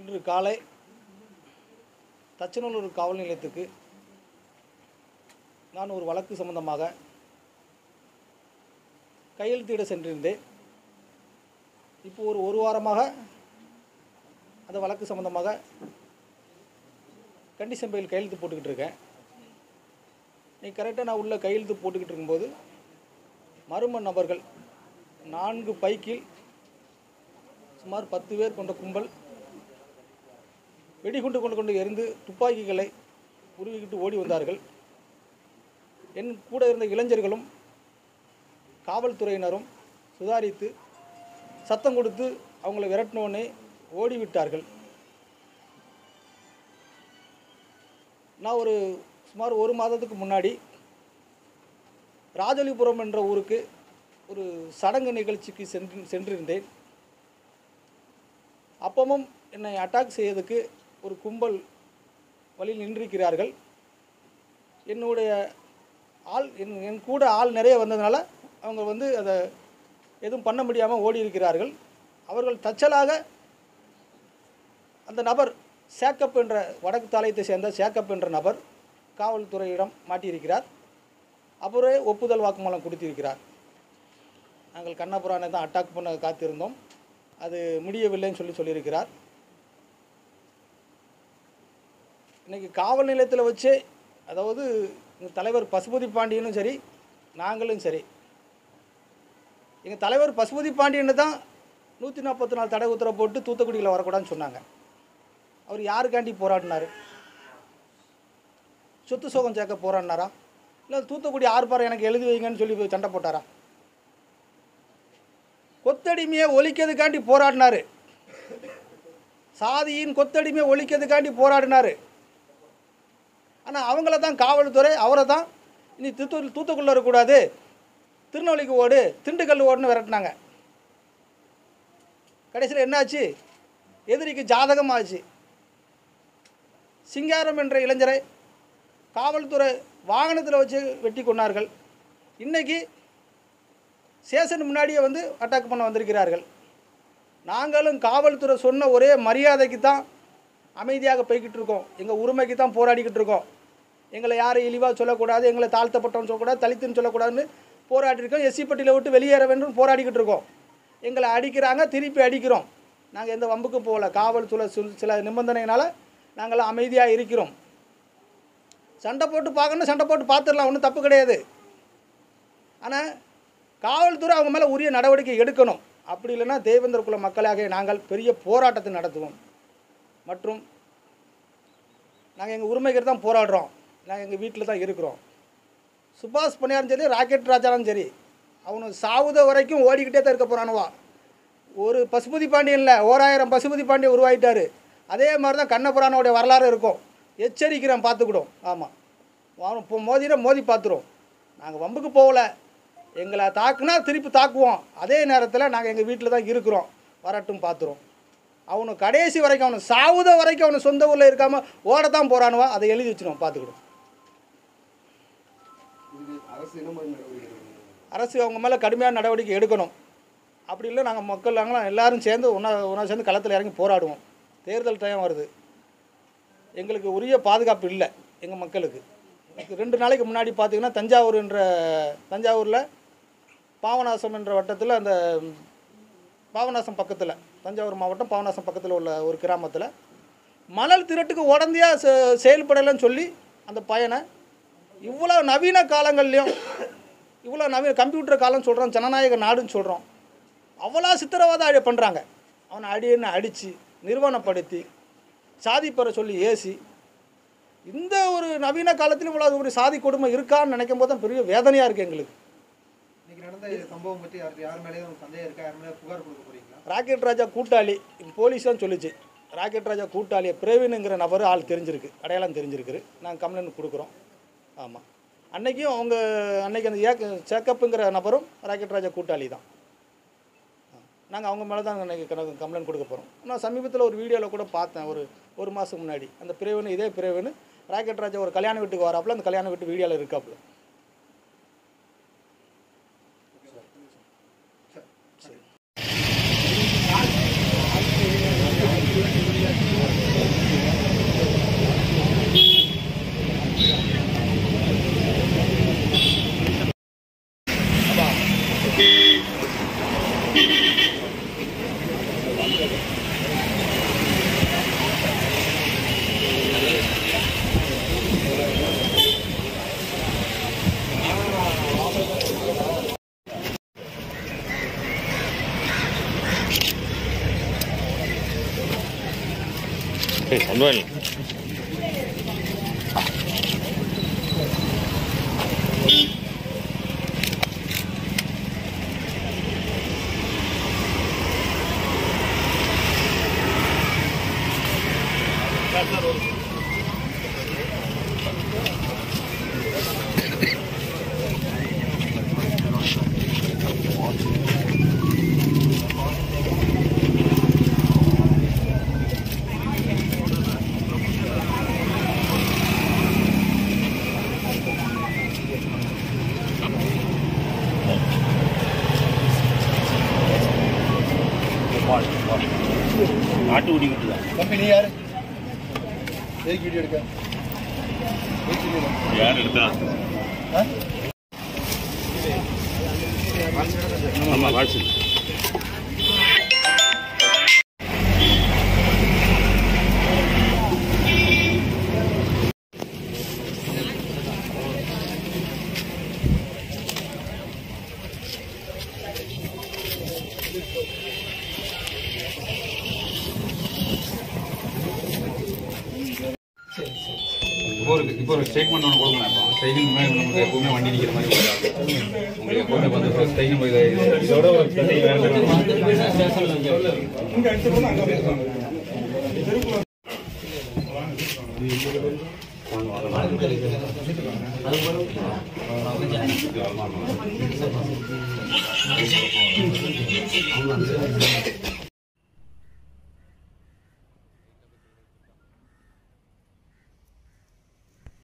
இன்று காலை தச்சநல்லூர் காவல் நிலையத்துக்கு நான் ஒரு வழக்கு சம்பந்தமாக கையெழுத்திட சென்றிருந்தேன் இப்போ ஒரு ஒரு வாரமாக அந்த வழக்கு சம்பந்தமாக கண்டிஷன் பையில் கையெழுத்து போட்டுக்கிட்டு இருக்கேன் நீ கரெக்டாக நான் உள்ள கையெழுத்து போட்டுக்கிட்டு இருக்கும்போது மர்ம நபர்கள் நான்கு பைக்கில் சுமார் பத்து பேர் கொண்ட கும்பல் வெடிகுண்டு கொண்டு கொண்டு எரிந்து துப்பாக்கிகளை உருவிக்கிட்டு ஓடி வந்தார்கள் என் கூட இருந்த இளைஞர்களும் காவல்துறையினரும் சுதாரித்து சத்தம் கொடுத்து அவங்கள விரட்டினோடனே ஓடிவிட்டார்கள் நான் ஒரு சுமார் ஒரு மாதத்துக்கு முன்னாடி ராஜலிபுரம் என்ற ஊருக்கு ஒரு சடங்கு நிகழ்ச்சிக்கு சென்று சென்றிருந்தேன் அப்பவும் என்னை அட்டாக் செய்யறதுக்கு ஒரு கும்பல் வழியில் நின்றிருக்கிறார்கள் என்னுடைய ஆள் என் என் கூட ஆள் நிறைய வந்ததுனால அவங்க வந்து அதை எதுவும் பண்ண முடியாமல் ஓடி இருக்கிறார்கள் அவர்கள் தச்சலாக அந்த நபர் சேக்கப் என்ற வடக்கு தாலயத்தை சேர்ந்த சேக்கப் என்ற நபர் காவல்துறையிடம் மாட்டியிருக்கிறார் அவரே ஒப்புதல் வாக்குமூலம் கொடுத்திருக்கிறார் நாங்கள் கண்ணபுரானை தான் அட்டாக் பண்ண காத்திருந்தோம் அது முடியவில்லைன்னு சொல்லி சொல்லியிருக்கிறார் இன்னைக்கு காவல் நிலையத்தில் வச்சு அதாவது எங்கள் தலைவர் பசுபதி பாண்டியனும் சரி நாங்களும் சரி எங்கள் தலைவர் பசுபதி பாண்டியன் தான் நூற்றி நாற்பத்தி நாலு தடை உத்தரவு போட்டு தூத்துக்குடியில் வரக்கூடாதுன்னு சொன்னாங்க அவர் யாருக்காண்டி போராடினார் சொத்து சோகம் சேர்க்க போராடினாரா இல்லை தூத்துக்குடி ஆர்ப்பாரம் எனக்கு எழுதி வைங்கன்னு சொல்லி போய் சண்டை போட்டாரா கொத்தடிமையை ஒழிக்கிறதுக்காண்டி போராடினாரு சாதியின் கொத்தடிமையை ஒழிக்கிறதுக்காண்டி போராடினாரு ஆனால் அவங்கள தான் காவல்துறை அவரை தான் இனி தூத்து தூத்துக்குள்ளே இருக்கக்கூடாது திருநெல்வேலிக்கு ஓடு திண்டுக்கல் ஓடுன்னு விரட்டினாங்க கடைசியில் என்னாச்சு எதிரிக்கு ஜாதகமாச்சு சிங்காரம் என்ற இளைஞரை காவல்துறை வாகனத்தில் வச்சு வெட்டி கொண்டார்கள் இன்னைக்கு ஸ்டேஷன் முன்னாடியே வந்து அட்டாக் பண்ண வந்திருக்கிறார்கள் நாங்களும் காவல்துறை சொன்ன ஒரே மரியாதைக்கு தான் அமைதியாக போய்கிட்டு இருக்கோம் எங்கள் உரிமைக்கு தான் போராடிக்கிட்டு இருக்கோம் எங்களை யாரும் இழிவாக சொல்லக்கூடாது எங்களை தாழ்த்தப்பட்டவன் சொல்லக்கூடாது தலித்துன்னு சொல்லக்கூடாதுன்னு போராடிருக்கோம் எஸ்சி பட்டியலை விட்டு வெளியேற வேண்டும் போராடிக்கிட்டு இருக்கோம் எங்களை அடிக்கிறாங்க திருப்பி அடிக்கிறோம் நாங்கள் எந்த வம்புக்கும் போகல காவல்துறை சில- சில நிபந்தனையினால் நாங்களாம் அமைதியாக இருக்கிறோம் சண்டை போட்டு பார்க்கணும் சண்டை போட்டு பார்த்துடலாம் ஒன்றும் தப்பு கிடையாது ஆனால் காவல்துறை அவங்க மேலே உரிய நடவடிக்கை எடுக்கணும் அப்படி இல்லைன்னா தேவேந்திர குல மக்களாக நாங்கள் பெரிய போராட்டத்தை நடத்துவோம் மற்றும் நாங்கள் எங்கள் உரிமைக்கு தான் போராடுறோம் நாங்கள் எங்கள் வீட்டில் தான் இருக்கிறோம் சுபாஷ் பணியாரும் சரி ராக்கெட் ராஜாலும் சரி அவனு சாவுத வரைக்கும் ஓடிக்கிட்டே தான் இருக்க போகிறானுவா ஒரு பசுபதி பாண்டியன்ல ஓராயிரம் பசுபதி பாண்டியன் உருவாயிட்டாரு அதே மாதிரி தான் கண்ணபுரானோடைய வரலாறு இருக்கும் எச்சரிக்கிறேன் பார்த்துக்கிடும் ஆமாம் அவன் இப்போ மோதினா மோதி பார்த்துரும் நாங்கள் வம்புக்கு போகல எங்களை தாக்குனா திருப்பி தாக்குவோம் அதே நேரத்தில் நாங்கள் எங்கள் வீட்டில் தான் இருக்கிறோம் வரட்டும் பார்த்துரும் அவனு கடைசி வரைக்கும் அவனு சாவுத வரைக்கும் அவனு சொந்த ஊரில் இருக்காமல் ஓட தான் போகிறானுவா அதை எழுதி வச்சிருவோம் பார்த்துக்கிடும் இதுக்கு அரசு என்ன மாதிரி நடவடிக்கை எடுக்கணும்? அரசு அவங்க மேலே கடுமையான நடவடிக்கை எடுக்கணும் அப்படி இல்லை நாங்கள் மக்கள் நாங்களாம் எல்லாரும் சேர்ந்து ஒன்றா ஒன்றா சேர்ந்து களத்தில் இறங்கி போராடுவோம் தேர்தல் டைம் வருது எங்களுக்கு உரிய பாதுகாப்பு இல்லை எங்கள் மக்களுக்கு எனக்கு ரெண்டு நாளைக்கு முன்னாடி பார்த்தீங்கன்னா தஞ்சாவூர் என்ற தஞ்சாவூரில் பாவநாசம் என்ற வட்டத்தில் அந்த பாவநாசம் பக்கத்தில் தஞ்சாவூர் மாவட்டம் பாவநாசம் பக்கத்தில் உள்ள ஒரு கிராமத்தில் மணல் திரட்டுக்கு உடந்தையாக செ செயல்படலைன்னு சொல்லி அந்த பையனை இவ்வளோ நவீன காலங்கள்லையும் இவ்வளோ நவீன கம்ப்யூட்டர் காலம் சொல்கிறோம் ஜனநாயக நாடுன்னு சொல்கிறோம் அவ்வளோ சித்திரவதை அடி பண்ணுறாங்க அவனை அடின்னு அடித்து நிறுவனப்படுத்தி சாதி பெற சொல்லி ஏசி இந்த ஒரு நவீன காலத்தில் இவ்வளோ ஒரு சாதி கொடுமை இருக்கான்னு நினைக்கும் போது தான் பெரிய வேதனையாக இருக்குது எங்களுக்கு இன்னைக்கு நடந்த இந்த சம்பவம் பற்றி யாருக்கு யார் மேலேயும் உங்களுக்கு சந்தேகம் இருக்கா யார் மேலே புகார் கொடுக்க போறீங்களா ராக்கெட் ராஜா கூட்டாளி போலீஸ் தான் சொல்லுச்சு ராக்கெட் ராஜா கூட்டாளி பிரவீனுங்கிற நபர் ஆள் தெரிஞ்சிருக்கு அடையாளம் தெரிஞ்சிருக்கு நாங்கள் கம்ப்ளைண்ட் கொடுக்குறோம் ஆமாம் அன்னைக்கும் அவங்க அன்னைக்கு அந்த ஏக்க சேக்கப்புங்கிற நபரும் ராக்கெட் ராஜா கூட்டாளி தான் நாங்கள் அவங்க மேலே தான் அன்றைக்கி கம்ப்ளைண்ட் கொடுக்க போகிறோம் நான் சமீபத்தில் ஒரு வீடியோவில் கூட பார்த்தேன் ஒரு ஒரு மாதம் முன்னாடி அந்த பிரேவன் இதே பிரேவன் ராக்கெட் ராஜா ஒரு கல்யாண வீட்டுக்கு வராப்புல அந்த கல்யாண வீட்டு வீடியோவில் இருக்காப்புல சரி ஏய் சந்தோஷ் நாட்டு குடி தான் தம்பி நீ யாரு எதுக்கு வீடியோ எடுக்க யார் எடுத்தா ஆமா வாட்ஸ்அப் இப்போ ஒரு இப்போ ஒரு ஸ்டேட்மெண்ட் ஒன்று கொடுக்கலாம் இப்போ ஸ்ட்ரைக்கிங் முன்னாடி நமக்கு எப்பவுமே வண்டி நிற்கிற மாதிரி போயிடாது உங்களுக்கு எப்பவுமே வந்து ஸ்ட்ரைக்கிங் போய் இதோட ஒரு அவங்க